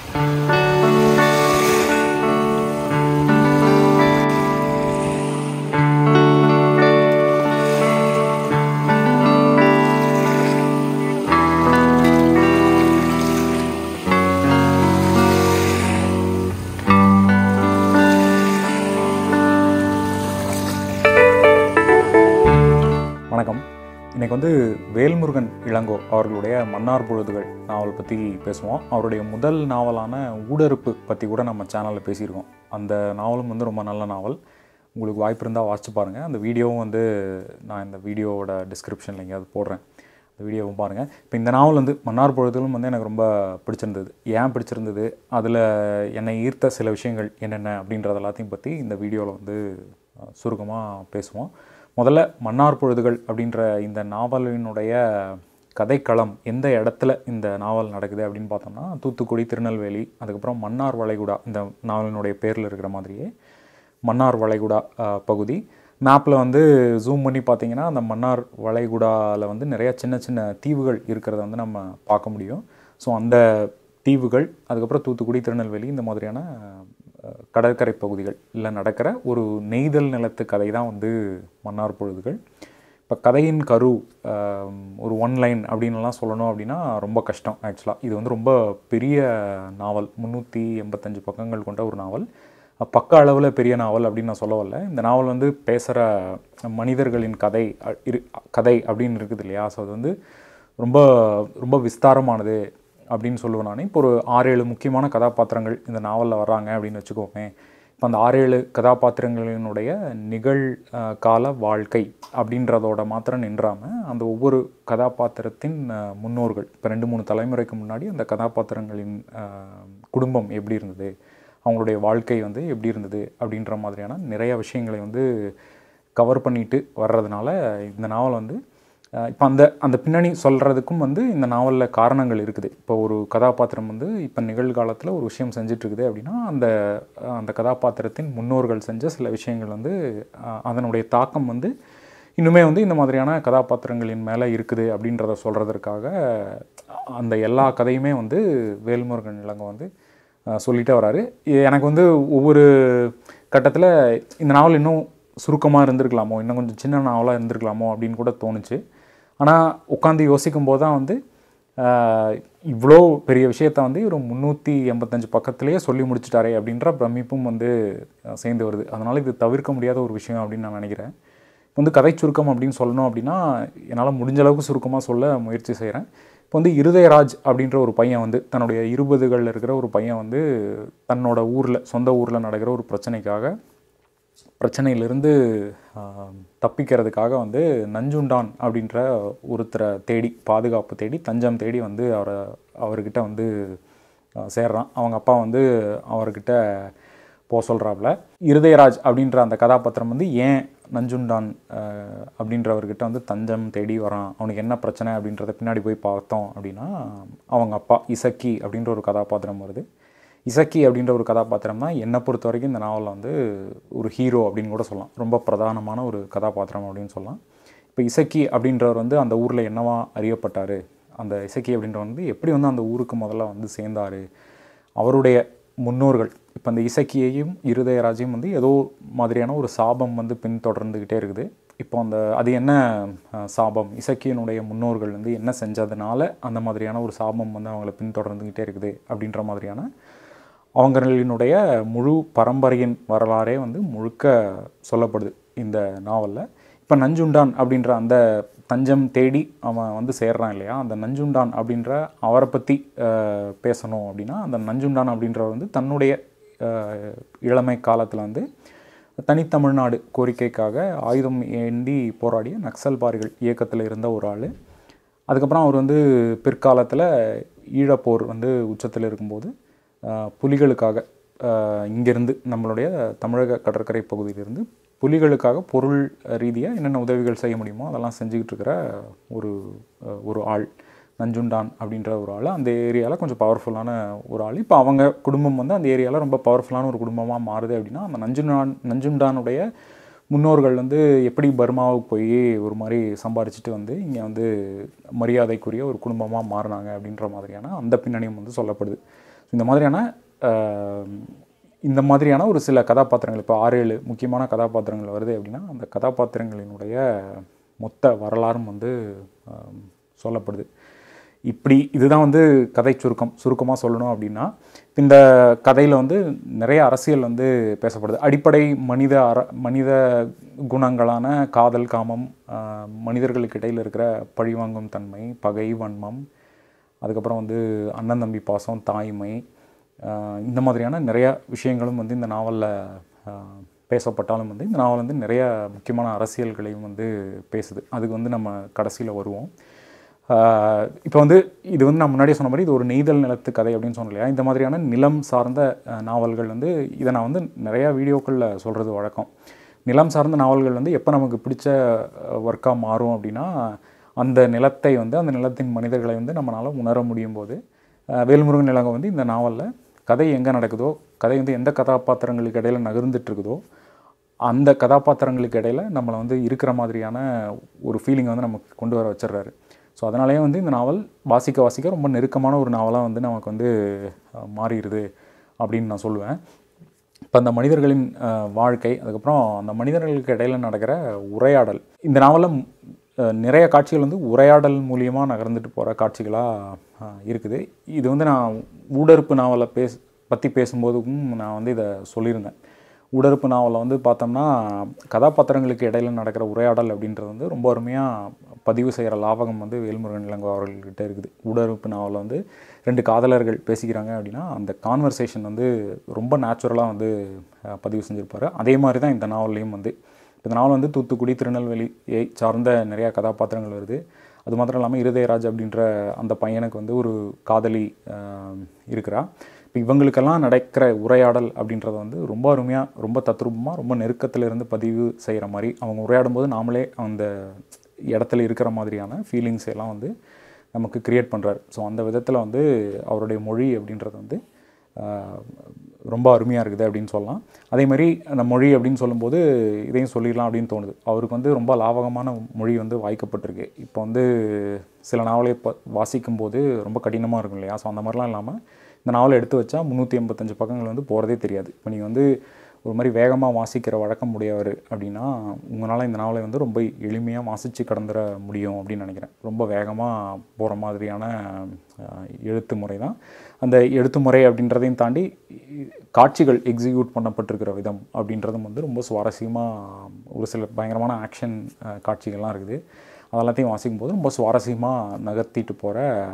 வணக்கம் இன்னைக்கு வந்து வேல்முருகன் இளங்கோ அவர்களுடைய மன்னார் பொழுதுகள் நாவல் பற்றி பேசுவோம் அவருடைய முதல் நாவலான ஊடறுப்பு பற்றி கூட நம்ம சேனலில் பேசியிருக்கோம் அந்த நாவலும் வந்து ரொம்ப நல்ல நாவல் உங்களுக்கு வாய்ப்பு இருந்தால் வாசிச்சு பாருங்கள் அந்த வீடியோவும் வந்து நான் இந்த வீடியோவோட டிஸ்கிரிப்ஷனில் எங்கேயாவது போடுறேன் அந்த வீடியோவும் பாருங்கள் இப்போ இந்த நாவல் வந்து மன்னார் பொழுதுகளும் வந்து எனக்கு ரொம்ப பிடிச்சிருந்தது ஏன் பிடிச்சிருந்தது அதில் என்னை ஈர்த்த சில விஷயங்கள் என்னென்ன அப்படின்றது எல்லாத்தையும் பற்றி இந்த வீடியோவில் வந்து சுருக்கமாக பேசுவோம் முதல்ல மன்னார் பொழுதுகள் அப்படின்ற இந்த நாவலினுடைய கதைக்களம் எந்த இடத்துல இந்த நாவல் நடக்குது அப்படின்னு பார்த்தோம்னா தூத்துக்குடி திருநெல்வேலி அதுக்கப்புறம் மன்னார் வளைகுடா இந்த நாவலினுடைய பேரில் இருக்கிற மாதிரியே மன்னார் வளைகுடா அஹ், பகுதி மேப்பில் வந்து ஜூம் பண்ணி பார்த்தீங்கன்னா அந்த மன்னார் வளைகுடாவில் வந்து நிறைய சின்ன சின்ன தீவுகள் இருக்கிறத வந்து நம்ம பார்க்க முடியும் ஸோ அந்த தீவுகள் அதுக்கப்புறம் தூத்துக்குடி திருநெல்வேலி இந்த மாதிரியான அஹ், கடற்கரை பகுதிகளில் நடக்கிற ஒரு நெய்தல் நிலத்து கதை தான் வந்து மன்னார் பொழுதுகள் இப்போ கதையின் கரு ஆம், ஒரு ஒன் லைன் அப்படின்னுலாம் சொல்லணும் அப்படின்னா ரொம்ப கஷ்டம் ஆக்சுவலாக இது வந்து ரொம்ப பெரிய நாவல் முந்நூற்றி எண்பத்தஞ்சு பக்கங்கள் கொண்ட ஒரு நாவல் அஹ், பக்க அளவில் பெரிய நாவல் அப்படின்னு நான் சொல்ல வரல இந்த நாவல் வந்து பேசுகிற மனிதர்களின் கதை அ- இரு கதை அப்படின்னு இருக்குது இல்லையா ஸோ அது வந்து ரொம்ப ரொம்ப விஸ்தாரமானது அப்படின்னு சொல்லுவேன் நான் இப்போ ஒரு ஆறு ஏழு முக்கியமான கதாபாத்திரங்கள் இந்த நாவலில் வர்றாங்க அப்படின்னு வச்சுக்கோமே இப்போ அந்த ஆறு ஏழு கதாபாத்திரங்களினுடைய நிகழ் அஹ், கால வாழ்க்கை அப்படின்றதோட மாத்திரம் நின்றாமல் அந்த ஒவ்வொரு கதாபாத்திரத்தின் அஹ், முன்னோர்கள் இப்போ ரெண்டு மூணு தலைமுறைக்கு முன்னாடி அந்த கதாபாத்திரங்களின் அஹ், குடும்பம் எப்படி இருந்தது அவங்களுடைய வாழ்க்கை வந்து எப்படி இருந்தது அப்படின்ற மாதிரியான நிறைய விஷயங்களை வந்து கவர் பண்ணிட்டு வர்றதுனால இந்த நாவல் வந்து இப்போ அந்த அந்த பின்னணி சொல்கிறதுக்கும் வந்து இந்த நாவலில் காரணங்கள் இருக்குது இப்போ ஒரு கதாபாத்திரம் வந்து இப்போ நிகழ்காலத்தில் ஒரு விஷயம் செஞ்சுட்டு இருக்குது அப்படின்னா அந்த அஹ், அந்த கதாபாத்திரத்தின் முன்னோர்கள் செஞ்ச சில விஷயங்கள் வந்து அஹ், அதனுடைய தாக்கம் வந்து இன்னுமே வந்து இந்த மாதிரியான கதாபாத்திரங்களின் மேலே இருக்குது அப்படின்றத சொல்கிறதற்காக அந்த எல்லா கதையுமே வந்து வேல்முருகன் இளங்க வந்து அஹ், சொல்லிட்டே வராரு இது எனக்கு வந்து ஒவ்வொரு கட்டத்தில் இந்த நாவல் இன்னும் சுருக்கமாக இருந்திருக்கலாமோ இன்னும் கொஞ்சம் சின்ன நாவலாக இருந்திருக்கலாமோ அப்படின்னு கூட தோணுச்சு ஆனால் உட்காந்து யோசிக்கும் போது தான் வந்து ஆஹ், இவ்வளோ பெரிய விஷயத்த வந்து ஒரு முந்நூற்றி எண்பத்தஞ்சு பக்கத்துலேயே சொல்லி முடிச்சிட்டாரே அப்படின்ற பிரமிப்பும் வந்து அஹ், சேர்ந்து வருது அதனால் இது தவிர்க்க முடியாத ஒரு விஷயம் அப்படின்னு நான் நினைக்கிறேன் இப்போ வந்து கதை சுருக்கம் அப்படின்னு சொல்லணும் அப்படின்னா என்னால் முடிஞ்ச அளவுக்கு சுருக்கமாக சொல்ல முயற்சி செய்கிறேன் இப்போ வந்து இருதயராஜ் அப்படின்ற ஒரு பையன் வந்து தன்னுடைய இருபதுகளில் இருக்கிற ஒரு பையன் வந்து தன்னோட ஊரில் சொந்த ஊரில் நடக்கிற ஒரு பிரச்சனைக்காக பிரச்சனையிலிருந்து ஆஹ், தப்பிக்கிறதுக்காக வந்து நஞ்சுண்டான் அப்படின்ற ஒருத்தரை தேடி பாதுகாப்பு தேடி தஞ்சம் தேடி வந்து அவரை அவர்கிட்ட வந்து ஆஹ், சேர்றான் அவங்க அப்பா வந்து அவர்கிட்ட போக சொல்கிறாப்புல இருதயராஜ் அப்படின்ற அந்த கதாபாத்திரம் வந்து ஏன் நஞ்சுண்டான் ஆஹ், அப்படின்றவர்கிட்ட வந்து தஞ்சம் தேடி வரான் அவனுக்கு என்ன பிரச்சனை அப்படின்றத பின்னாடி போய் பார்த்தோம் அப்படின்னா அவங்க அப்பா இசக்கி அப்படின்ற ஒரு கதாபாத்திரம் வருது இசக்கி அப்படின்ற ஒரு கதாபாத்திரம் தான் என்னை பொறுத்த வரைக்கும் இந்த நாவலில் வந்து ஒரு ஹீரோ அப்படின்னு கூட சொல்லலாம் ரொம்ப பிரதானமான ஒரு கதாபாத்திரம் அப்படின்னு சொல்லலாம் இப்போ இசக்கி அப்படின்றவர் வந்து அந்த ஊரில் என்னவா அறியப்பட்டார் அந்த இசக்கி அப்படின்றவர் வந்து எப்படி வந்து அந்த ஊருக்கு முதல்ல வந்து சேர்ந்தார் அவருடைய முன்னோர்கள் இப்போ அந்த இசக்கியையும் இருதயராஜையும் வந்து ஏதோ மாதிரியான ஒரு சாபம் வந்து பின்தொடர்ந்துக்கிட்டே இருக்குது இப்போ அந்த அது என்ன அஹ், சாபம் இசக்கியனுடைய முன்னோர்கள் வந்து என்ன செஞ்சதுனால அந்த மாதிரியான ஒரு சாபம் வந்து அவங்கள பின்தொடர்ந்துக்கிட்டே இருக்குது அப்படின்ற மாதிரியான அவங்களினுடைய முழு பரம்பரையின் வரலாறே வந்து முழுக்க சொல்லப்படுது இந்த நாவலில் இப்போ நஞ்சுண்டான் அப்படின்ற அந்த தஞ்சம் தேடி அவன் வந்து சேர்றான் இல்லையா அந்த நஞ்சுண்டான் அப்படின்ற அவரை பற்றி பேசணும் அப்படின்னா அந்த நஞ்சுண்டான் அப்படின்றவர் வந்து தன்னுடைய அஹ், இளமை காலத்தில் வந்து தனித்தமிழ்நாடு கோரிக்கைக்காக ஆயுதம் ஏந்தி போராடிய நக்சல்பாரிகள் இயக்கத்தில் இருந்த ஒரு ஆள் அதுக்கப்புறம் அவர் வந்து பிற்காலத்தில் ஈழப்போர் வந்து உச்சத்தில் இருக்கும்போது ஆஹ், புலிகளுக்காக ஆஹ், இங்கிருந்து நம்மளுடைய தமிழக கடற்கரை பகுதியிலிருந்து புலிகளுக்காக பொருள் ரீதியாக என்னென்ன உதவிகள் செய்ய முடியுமோ அதெல்லாம் செஞ்சுக்கிட்டு இருக்கிற ஒரு ஆஹ், ஒரு ஆள் நஞ்சுண்டான் அப்படின்ற ஒரு ஆள் அந்த ஏரியாவில் கொஞ்சம் பவர்ஃபுல்லான ஒரு ஆள் இப்போ அவங்க குடும்பம் வந்து அந்த ஏரியாவில் ரொம்ப பவர்ஃபுல்லான ஒரு குடும்பமாக மாறுது அப்படின்னா அந்த நஞ்சுண்டான் நஞ்சுண்டானுடைய முன்னோர்கள் வந்து எப்படி பர்மாவுக்கு போய் ஒரு மாதிரி சம்பாரிச்சிட்டு வந்து இங்கே வந்து மரியாதைக்குரிய ஒரு குடும்பமாக மாறினாங்க அப்படின்ற மாதிரியான அந்த பின்னணியும் வந்து சொல்லப்படுது இந்த மாதிரியான ஆஹ், இந்த மாதிரியான ஒரு சில கதாபாத்திரங்கள் இப்போ ஆறு ஏழு முக்கியமான கதாபாத்திரங்கள் வருது அப்படின்னா அந்த கதாபாத்திரங்களினுடைய மொத்த வரலாறும் வந்து ஆஹ், சொல்லப்படுது இப்படி இதுதான் வந்து கதை சுருக்கம் சுருக்கமாக சொல்லணும் அப்படின்னா இந்த கதையில் வந்து நிறைய அரசியல் வந்து பேசப்படுது அடிப்படை மனித அற மனித குணங்களான காதல் காமம் ஆஹ், மனிதர்களுக்கு இடையில் இருக்கிற பழிவாங்கும் தன்மை பகை வன்மம் அதுக்கப்புறம் வந்து அண்ணன் தம்பி பாசம் தாய்மை ஆஹ், இந்த மாதிரியான நிறைய விஷயங்களும் வந்து இந்த நாவலில் பேசப்பட்டாலும் வந்து இந்த நாவல் வந்து நிறைய முக்கியமான அரசியல்களையும் வந்து பேசுது அதுக்கு வந்து நம்ம கடைசியில் வருவோம் இப்போ வந்து இது வந்து நான் முன்னாடியே சொன்ன மாதிரி இது ஒரு நெய்தல் நிலத்து கதை அப்படின்னு சொன்னேன் இல்லையா இந்த மாதிரியான நிலம் சார்ந்த அஹ், நாவல்கள் வந்து இதை நான் வந்து நிறையா வீடியோக்களில் சொல்கிறது வழக்கம் நிலம் சார்ந்த நாவல்கள் வந்து எப்போ நமக்கு பிடிச்ச ஒர்க்காக மாறும் அப்படின்னா அந்த நிலத்தை வந்து அந்த நிலத்தின் மனிதர்களை வந்து நம்மளால் உணர முடியும் போது அஹ், வேல்முருகன் நிலங்க வந்து இந்த நாவலில் கதை எங்கே நடக்குதோ கதை வந்து எந்த கதாபாத்திரங்களுக்கு இடையில நகர்ந்துட்டு இருக்குதோ அந்த கதாபாத்திரங்களுக்கு இடையில நம்மளை வந்து இருக்கிற மாதிரியான ஒரு ஃபீலிங்கை வந்து நமக்கு கொண்டு வர வச்சிடுறாரு ஸோ அதனாலேயே வந்து இந்த நாவல் வாசிக்க வாசிக்க ரொம்ப நெருக்கமான ஒரு நாவலாக வந்து நமக்கு வந்து அஹ், மாறிடுது அப்படின்னு நான் சொல்லுவேன் இப்போ அந்த மனிதர்களின் அஹ், வாழ்க்கை அதுக்கப்புறம் அந்த மனிதர்களுக்கு இடையில நடக்கிற உரையாடல் இந்த நாவலில் நிறைய காட்சிகள் வந்து உரையாடல் மூலியமாக நகர்ந்துட்டு போகிற காட்சிகளாக இருக்குது இது வந்து நான் ஊடறுப்பு நாவலை பேச பற்றி பேசும்போதுக்கும் நான் வந்து இதை சொல்லியிருந்தேன் உடறுப்பு நாவலில் வந்து பார்த்தோம்னா கதாபாத்திரங்களுக்கு இடையில நடக்கிற உரையாடல் அப்படின்றது வந்து ரொம்ப அருமையாக பதிவு செய்கிற லாபகம் வந்து வேல்முருகன் இளங்கோ அவர்கள்கிட்ட இருக்குது உடறுப்பு நாவலில் வந்து ரெண்டு காதலர்கள் பேசிக்கிறாங்க அப்படின்னா அந்த கான்வர்சேஷன் வந்து ரொம்ப நேச்சுரலாக வந்து அஹ், பதிவு செஞ்சுருப்பாரு அதே மாதிரி தான் இந்த நாவல்லையும் வந்து இந்த நாவல் வந்து தூத்துக்குடி திருநெல்வேலியை சார்ந்த நிறையா கதாபாத்திரங்கள் வருது அது மாத்திரம் இல்லாமல் இருதயராஜ் அப்படின்ற அந்த பையனுக்கு வந்து ஒரு காதலி ஆஹ், இருக்கிறா இப்போ இவங்களுக்கெல்லாம் நடக்கிற உரையாடல் அப்படின்றத வந்து ரொம்ப அருமையாக ரொம்ப தத்ரூபமாக ரொம்ப நெருக்கத்துல இருந்து பதிவு செய்கிற மாதிரி அவங்க உரையாடும் போது நாமளே அந்த இடத்துல இருக்கிற மாதிரியான ஃபீலிங்ஸ் எல்லாம் வந்து நமக்கு கிரியேட் பண்ணுறாரு ஸோ அந்த விதத்தில் வந்து அவருடைய மொழி அப்படின்றது வந்து ஆஹ், ரொம்ப அருமையாக இருக்குது அப்படின்னு சொல்லலாம் அதே மாதிரி அந்த மொழி அப்படின்னு சொல்லும்போது இதையும் சொல்லிடலாம் அப்படின்னு தோணுது அவருக்கு வந்து ரொம்ப லாவகமான மொழி வந்து வாய்க்கப்பட்டிருக்கு இப்போ வந்து சில நாவலை இப்போ வாசிக்கும்போது ரொம்ப கடினமாக இருக்கும் இல்லையா ஸோ அந்த மாதிரிலாம் இல்லாமல் இந்த நாவலை எடுத்து வச்சா முந்நூற்றி எண்பத்தஞ்சு பக்கங்கள் வந்து போகிறதே தெரியாது இப்போ நீங்கள் வந்து ஒரு மாதிரி வேகமாக வாசிக்கிற வழக்கம் உடையவர் அப்படின்னா உங்களால் இந்த நாவலை வந்து ரொம்ப எளிமையாக வாசித்து கடந்துட முடியும் அப்படின்னு நினைக்கிறேன் ரொம்ப வேகமாக போகிற மாதிரியான அஹ், எழுத்து முறை தான் அந்த எழுத்து முறை அப்படின்றதையும் தாண்டி காட்சிகள் எக்ஸிக்யூட் பண்ணப்பட்டிருக்கிற விதம் அப்படின்றதும் வந்து ரொம்ப சுவாரஸ்யமாக ஒரு சில பயங்கரமான ஆக்ஷன் காட்சிகள்லாம் இருக்குது அதெல்லாத்தையும் வாசிக்கும்போது ரொம்ப சுவாரஸ்யமாக நகர்த்திட்டு போகிற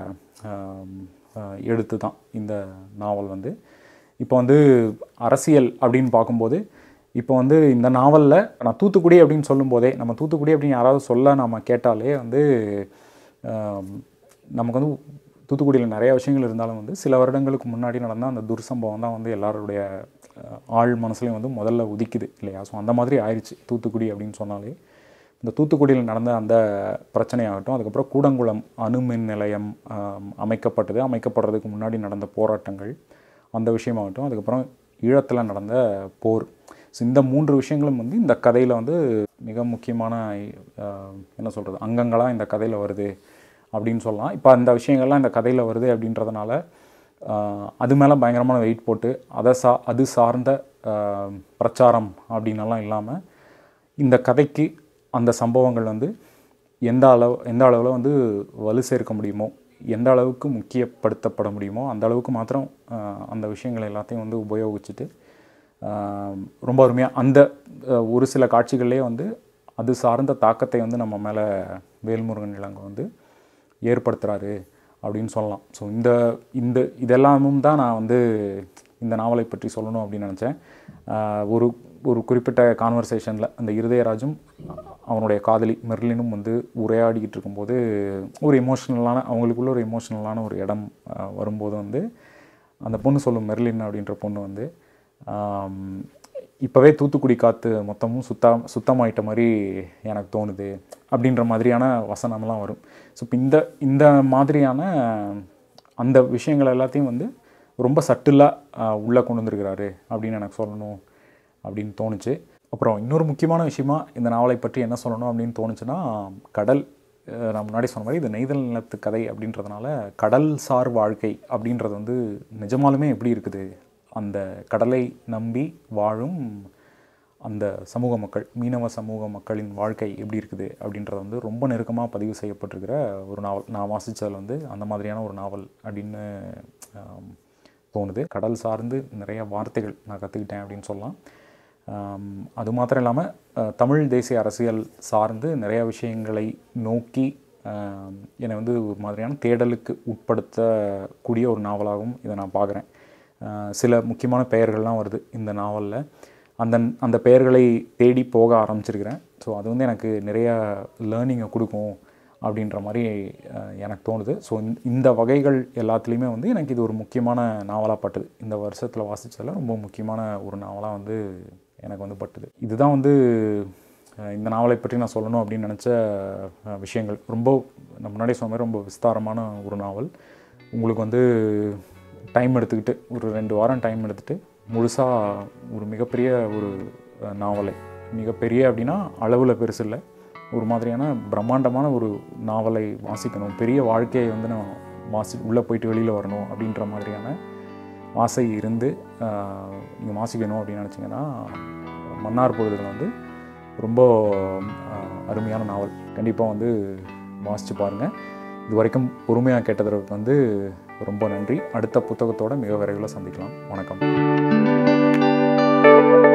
எழுத்து தான் இந்த நாவல் வந்து இப்போ வந்து அரசியல் அப்படின்னு பார்க்கும்போது இப்போ வந்து இந்த நாவலில் நான் தூத்துக்குடி அப்படின்னு சொல்லும்போதே நம்ம தூத்துக்குடி அப்படின்னு யாராவது சொல்ல நம்ம கேட்டாலே வந்து ஆம், நமக்கு வந்து தூத்துக்குடியில் நிறைய விஷயங்கள் இருந்தாலும் வந்து சில வருடங்களுக்கு முன்னாடி நடந்த அந்த துர்சம்பவம் தான் வந்து எல்லாருடைய அஹ், ஆழ் மனசுலையும் வந்து முதல்ல உதிக்குது இல்லையா ஸோ அந்த மாதிரி ஆயிடுச்சு தூத்துக்குடி அப்படின்னு சொன்னாலே இந்த தூத்துக்குடியில் நடந்த அந்த பிரச்சனையாகட்டும் அதுக்கப்புறம் கூடங்குளம் அணுமின் நிலையம் ஆம், அமைக்கப்பட்டது அமைக்கப்படுறதுக்கு முன்னாடி நடந்த போராட்டங்கள் அந்த விஷயமாகட்டும் அதுக்கப்புறம் ஈழத்தில் நடந்த போர் ஸோ இந்த மூன்று விஷயங்களும் வந்து இந்த கதையில் வந்து மிக முக்கியமான ஆஹ், என்ன சொல்கிறது அங்கங்களாக இந்த கதையில் வருது அப்படின்னு சொல்லலாம் இப்போ அந்த விஷயங்கள்லாம் இந்த கதையில் வருது அப்படின்றதுனால ஆஹ், அது மேலே பயங்கரமான வெயிட் போட்டு அதை சா அது சார்ந்த ஆஹ், பிரச்சாரம் அப்படின்னலாம் இல்லாமல் இந்த கதைக்கு அந்த சம்பவங்கள் வந்து எந்த அளவு எந்த அளவில் வந்து வலு சேர்க்க முடியுமோ எந்த அளவுக்கு முக்கியப்படுத்தப்பட முடியுமோ அந்த அளவுக்கு மாத்திரம் ஆஹ், அந்த விஷயங்கள் எல்லாத்தையும் வந்து உபயோகிச்சுட்டு ஆஹ், ரொம்ப அருமையாக அந்த ஆஹ், ஒரு சில காட்சிகள்லேயே வந்து அது சார்ந்த தாக்கத்தை வந்து நம்ம மேலே வேல்முருகன் இளங்கோ வந்து ஏற்படுத்துகிறாரு அப்படின்னு சொல்லலாம் ஸோ இந்த இந்த இதெல்லாமும் தான் நான் வந்து இந்த நாவலை பற்றி சொல்லணும் அப்படின்னு நினச்சேன் ஆஹ் ஒரு ஒரு குறிப்பிட்ட கான்வர்சேஷனில் அந்த இருதயராஜும் அவனுடைய காதலி மெர்லினும் வந்து உரையாடிக்கிட்டு இருக்கும்போது ஒரு எமோஷ்னலான அவங்களுக்குள்ள ஒரு எமோஷ்னலான ஒரு இடம் ஆஹ் வரும்போது வந்து அந்த பொண்ணு சொல்லும் மெர்லின் அப்படின்ற பொண்ணு வந்து ஆம், இப்போவே தூத்துக்குடி காற்று மொத்தமும் சுத்தம் சுத்தமாயிட்ட மாதிரி எனக்கு தோணுது அப்படின்ற மாதிரியான வசனம்லாம் வரும் ஸோ இப்போ இந்த இந்த மாதிரியான அந்த விஷயங்கள் எல்லாத்தையும் வந்து ரொம்ப சட்டிலாக உள்ளே கொண்டு வந்திருக்கிறாரு அப்படின்னு எனக்கு சொல்லணும் அப்படின்னு தோணுச்சு அப்புறம் இன்னொரு முக்கியமான விஷயமா இந்த நாவலை பற்றி என்ன சொல்லணும் அப்படின்னு தோணுச்சுன்னா கடல் அஹ், நான் முன்னாடி சொன்ன மாதிரி இது நெய்தல் நிலத்து கதை அப்படின்றதுனால கடல் சார் வாழ்க்கை அப்படின்றது வந்து நிஜமாலுமே எப்படி இருக்குது அந்த கடலை நம்பி வாழும் அந்த சமூக மக்கள் மீனவ சமூக மக்களின் வாழ்க்கை எப்படி இருக்குது அப்படின்றத வந்து ரொம்ப நெருக்கமாக பதிவு செய்யப்பட்டிருக்கிற ஒரு நாவல் நான் வாசித்ததில் வந்து அந்த மாதிரியான ஒரு நாவல் அப்படின்னு ஆம், தோணுது கடல் சார்ந்து நிறைய வார்த்தைகள் நான் கற்றுக்கிட்டேன் அப்படின்னு சொல்லலாம் ஆம், அது மாத்திரம் இல்லாமல் அஹ், தமிழ் தேசிய அரசியல் சார்ந்து நிறைய விஷயங்களை நோக்கி ஆம், என்னை வந்து ஒரு மாதிரியான தேடலுக்கு உட்படுத்தக்கூடிய ஒரு நாவலாகவும் இதை நான் பார்க்குறேன் சில முக்கியமான பெயர்கள்லாம் வருது இந்த நாவலில் அந்த அந்த பெயர்களை தேடி போக ஆரம்பிச்சிருக்கிறேன் ஸோ அது வந்து எனக்கு நிறைய லேர்னிங்கை கொடுக்கும் அப்படின்ற மாதிரி அஹ், எனக்கு தோணுது ஸோ இந்த வகைகள் எல்லாத்துலேயுமே வந்து எனக்கு இது ஒரு முக்கியமான நாவலாக பட்டுது இந்த வருஷத்தில் வாசித்ததில் ரொம்ப முக்கியமான ஒரு நாவலாக வந்து எனக்கு வந்து பட்டுது இதுதான் வந்து அஹ், இந்த நாவலை பற்றி நான் சொல்லணும் அப்படின்னு நினச்ச அஹ், விஷயங்கள் ரொம்ப நான் முன்னாடி சொன்ன மாதிரி ரொம்ப விஸ்தாரமான ஒரு நாவல் உங்களுக்கு வந்து டைம் எடுத்துக்கிட்டு ஒரு ரெண்டு வாரம் டைம் எடுத்துகிட்டு முழுசாக ஒரு மிகப்பெரிய ஒரு அஹ், நாவலை மிகப்பெரிய அப்படின்னா அளவில் பெருசு இல்லை ஒரு மாதிரியான பிரம்மாண்டமான ஒரு நாவலை வாசிக்கணும் பெரிய வாழ்க்கையை வந்து நான் வாசி உள்ளே போயிட்டு வெளியில் வரணும் அப்படின்ற மாதிரியான ஆசை இருந்து நீங்கள் வாசிக்கணும் அப்படின்னு நினச்சிங்கன்னா மன்னார் பொழுதுகள் வந்து ரொம்ப ஆஹ், அருமையான நாவல் கண்டிப்பாக வந்து வாசித்து பாருங்கள் இது வரைக்கும் பொறுமையாக கேட்டதற்கு வந்து ரொம்ப நன்றி அடுத்த புத்தகத்தோட மிக விரைவில் சந்திக்கலாம் வணக்கம்